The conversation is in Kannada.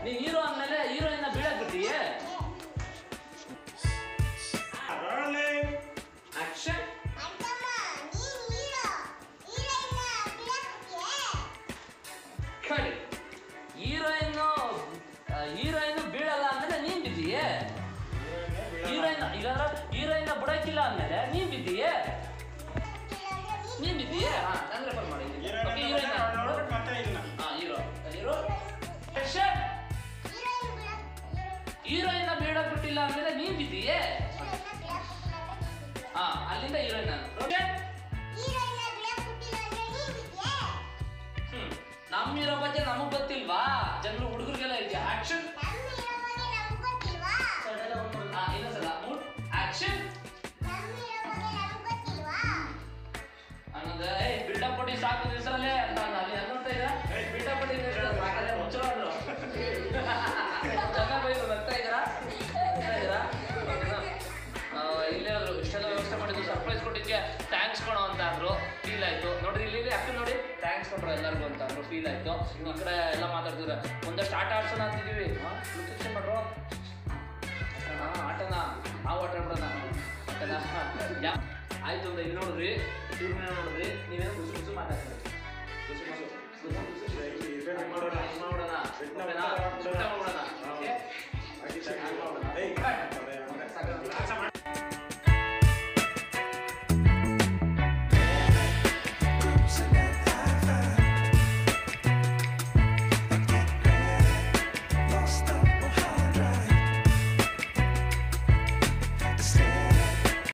ನೀ ಹೀರೋ ಅಂದ್ಮೇಲೆ ಹೀರೋಯಿನ್ ಬೀಳಕ್ ಬಿಟ್ಟಿಯೇ Rolling. ಆಕ್ಷನ್ ಕಡಿ ಹೀರೋಯಿನ್ ಹೀರೋಯಿನ್ ಬೀಳಲ್ಲ ಅಂದ್ಮೇಲೆ ನೀನ್ ಬಿದ್ದೀಯೇ ಹೀರೋಯಿನ್ ಈಗ ಹೀರೋಯಿನ್ ಬಿಡಕ್ಕಿಲ್ಲ ಅಂದ್ಮೇಲೆ ನೀನ್ ಬಿದ್ದೀಯೇ ನೀನ್ ಬಿದ್ದೀಯೇ ಹಾ ನಾನು ರೆಫರ್ ಮಾಡಿ ಓಕೆ ಹೀರೋಯಿನ್ ನೋಡ್ಬಿಟ್ಟು ಮತ್ತೆ ಇದನ್ನ ಹಾ ಹೀರೋ ಹೀರೋ ಆಕ್ಷನ್ ಹೀರೋಯಿನ್ ಬೀಳಕ್ ಬಿಟ್ಟಿಲ್ಲ ಅಂದ್ಮೇಲೆ ನೀನ್ ಬಿದ್ದೀಯೇ ಹಾ ಅಲ್ಲಿಂದ ಹೀರೋಯಿನ್ ನಾನು ರೋಷನ್ ಹ್ಮ್ ನಮ್ಮ ಹೀರೋ ಬಗ್ಗೆ ನಮಗ್ ಗೊತ್ತಿಲ್ವಾ ಜನರು ಹುಡುಗರಿಗೆಲ್ಲ ಇದೆಯಾ ಆಕ್ಷನ್ ಹಾ ಇನ್ನೊಂದ್ಸಲ ಮೂಡ್ ಆಕ್ಷನ್ ಅನ್ನೋದು ಏ ಬಿಲ್ಡಪ್ ಕೊಡಿ ಸಾಕು ದಿವಸರಲ್ಲೇ ನಾನು ಅಲ್ಲಿ ಅನ್ನೋಂತ ಇದ್ದೀರಾ ಬಿಲ್ಡಪ್ ಕೊಡಿ ಸಾಕಲ್ಲೇ ಮುಚ್ಚೋದ್ರು ಚೆನ್ನಾಗಿ ಬೈದು ಬರ್ತಾ ಇದ್ದೀರಾ ಬರ್ತಾ ಇದ್ದೀರಾ ಆ, ಇಲ್ಲೇ ಆದ್ರು ಇಷ್ಟೆಲ್ಲ ವ್ಯವಸ್ಥೆ ಮಾಡಿದ್ದು ಸರ್ಪ್ರೈಸ್ ಕೊಟ್ಟಿದ್ದೆ ಥ್ಯಾಂಕ್ಸ್ ಕೊಡೋ ಅಂತ ಅಂದ್ರು ಫೀಲ್ ಆಯ್ತು ನೋಡ್ರಿ ಇಲ್ಲಿ ಇಲ್ಲಿ ಅಕ್ಕ ನೋಡಿ ಥ್ಯಾಂಕ್ಸ್ ಕೊಟ್ರು ಎಲ್ಲರಿಗೂ ಅಂತ ಅಂದ್ರು ಫೀಲ್ ಆಯ್ತು ಈ ಕಡೆ ಎಲ್ಲ ಮಾತಾಡ್ತಿದ್ರೆ ಒಂದಷ್ಟು ಆಟ ಆಡ್ಸೋಣ ಅಂತಿದೀವಿ ಲೊಕೇಶನ್ ಮಾಡ್ರು ಹಾ ಆಟನ ನಾವು ಆಟ ಆಡೋಣ ಆಟನ ಯಾ ಆಯ್ತು ಅಂದ್ರೆ ಇಲ್ಲಿ ನೋಡ್ರಿ ಇವ್ರನ್ನ ನೋಡ್ರಿ ನೀವೇನು ಖುಷಿ ಖುಷಿ ಮಾತಾಡ್ತೀರಿ ಖುಷಿ ಖುಷಿ ಖುಷಿ ಖುಷಿ ಇದೇ ಮಾಡೋಣ. ಮಾಡೋಣ ಬಿಟ್ನ ಓಕೆನಾ? ಬಿಟ್ನ ಬಿಟ್ನ ಮಾಡೋಣ ಹಾ. ಓಕೆ ಹಾಗೆ ಸಾಕು. ಏಯ್, ಅದೇ, ಅದೇ. ಸಾಕು.